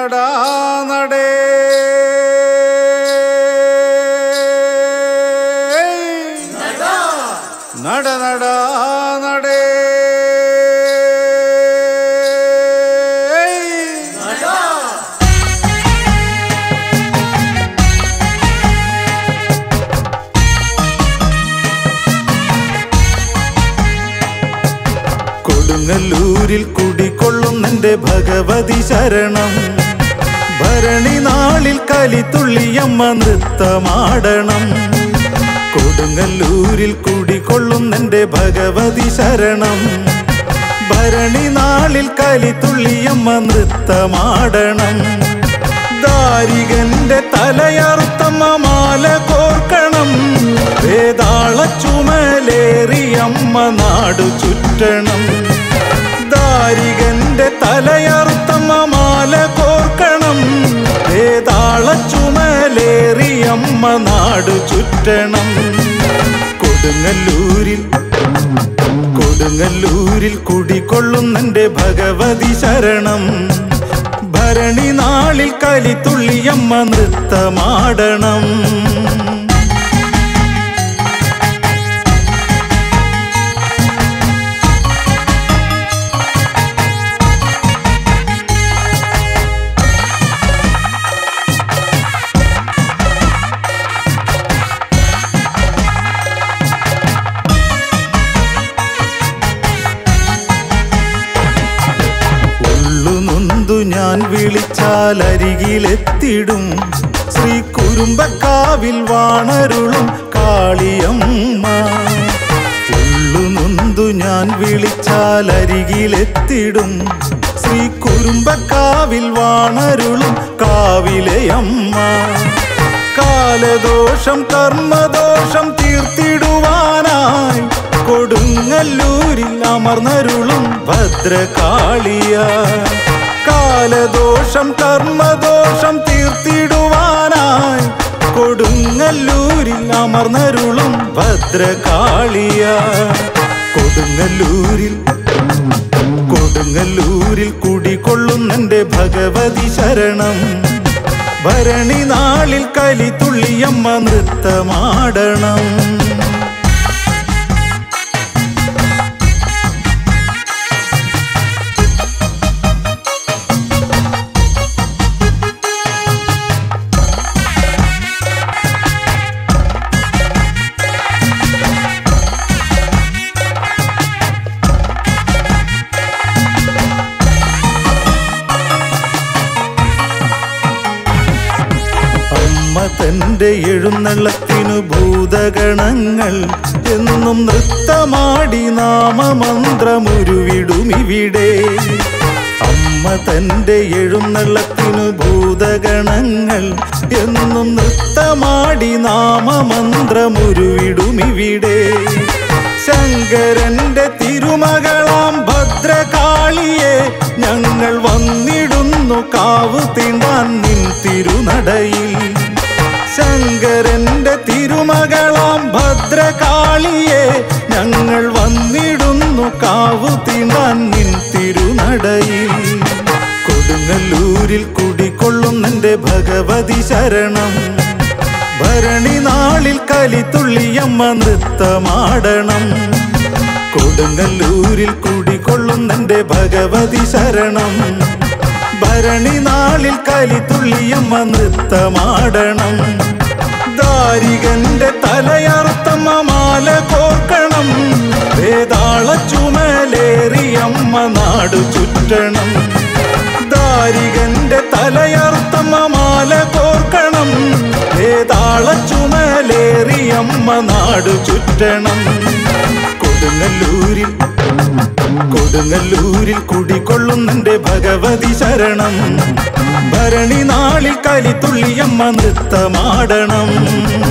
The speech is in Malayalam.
നട നടേ നട നട നടേ കൊടുങ്ങല്ലൂരിൽ കുടികൊള്ളുന്നെന്റെ ഭഗവതി ശരണം ഭരണി നാളിൽ കലിത്തുള്ളിയമ്മ നൃത്തമാടണം കൊടുങ്ങല്ലൂരിൽ കുടികൊള്ളുന്നെന്റെ ഭഗവതി ശരണം ഭരണി നാളിൽ കലിത്തുള്ളിയമ്മ നൃത്തമാടണം ദാരികന്റെ തലയറുത്തമ്മ മാല കോർക്കണം വേതാള ചുമലേറിയമ്മ നാടു ചുറ്റണം ദാരികന്റെ തലയറുത്തമ്മ മാല കോർക്കണം വേതാള ചുമലേറിയമ്മ നാടു ചുറ്റണം കൊടുങ്ങല്ലൂരിൽ കൊടുങ്ങല്ലൂരിൽ കുടികൊള്ളുന്നെന്റെ ഭഗവതി ശരണം ഭരണി നാളിൽ കലിത്തുള്ളിയമ്മ നൃത്തമാടണം ഉള്ളു നൊന്തു ഞാൻ വിളിച്ചാൽ അരികിലെത്തിടും ശ്രീ കുരുമ്പക്കാവിൽ വാണരുളും കാളിയമ്മ ഉള്ളു നൊന്തു ഞാൻ വിളിച്ചാൽ അരികിലെത്തിടും ശ്രീ കുരുമ്പക്കാവിൽ വാണരുളും കാവിലെയമ്മ കാലദോഷം കർമ്മദോഷം തീർത്തിടുവാനായി കൊടുങ്ങല്ലൂരിൽ അമർന്നരുളും ഭദ്രകാളിയ കാലദോഷം കർമ്മദോഷം തീർത്തിടുവാനായി കൊടുങ്ങല്ലൂരിൽ അമർന്നരുളും ഭദ്രകാളിയ കൊടുങ്ങല്ലൂരിൽ കൊടുങ്ങല്ലൂരിൽ കുടികൊള്ളുന്നെന്റെ ഭഗവതി ശരണം ഭരണി നാളിൽ കലിത്തുള്ളിയമ്മ നൃത്തമാടണം അമ്മ തന്റെ എഴുന്നള്ളത്തിനു ഭൂതഗണങ്ങൾ എന്നും നൃത്തമാടി നാമമന്ത്രമുരുവിടുമിവിടെ അമ്മ തന്റെ എഴുന്നള്ളത്തിനു ഭൂതഗണങ്ങൾ എന്നും നൃത്തമാടി നാമമന്ത്രമുരുവിടുമിവിടെ ശങ്കരന്റെ തിരുമകളാം ഭദ്രകാളിയെ ഞങ്ങൾ വന്നിടുന്നു കാവ് തീണ്ടാൻ നിൻ തിരുനടയിൽ ശങ്കരന്റെ തിരുമകളാം ഭദ്രകാളിയെ ഞങ്ങൾ വന്നിടുന്നു കാവ് തീണ്ടാൻ നിൻ തിരുനടയിൽ കൊടുങ്ങല്ലൂരിൽ കുടികൊള്ളുന്നെന്റെ ഭഗവതി ശരണം ഭരണി നാളിൽ കലിത്തുള്ളിയമ്മ നൃത്തമാടണം കൊടുങ്ങല്ലൂരിൽ കുടികൊള്ളുന്നെന്റെ ഭഗവതി ശരണം ഭരണി നാളിൽ കലിത്തുള്ളിയമ്മ നൃത്തമാടണം ദാരികന്റെ തലയറുത്തമ്മ മാല കോർക്കണം വേതാള ചുമലേറിയമ്മ നാടു ചുറ്റണം ദാരികന്റെ തലയറുത്തമ്മ മാല കോർക്കണം വേതാള ചുമലേറിയമ്മ നാടു ചുറ്റണം കൊടുങ്ങല്ലൂരിൽ കൊടുങ്ങല്ലൂരിൽ കുടികൊള്ളുന്നെന്റെ ഭഗവതി ശരണം ഭരണി നാളിൽ കലിത്തുള്ളിയമ്മ നൃത്തമാടണം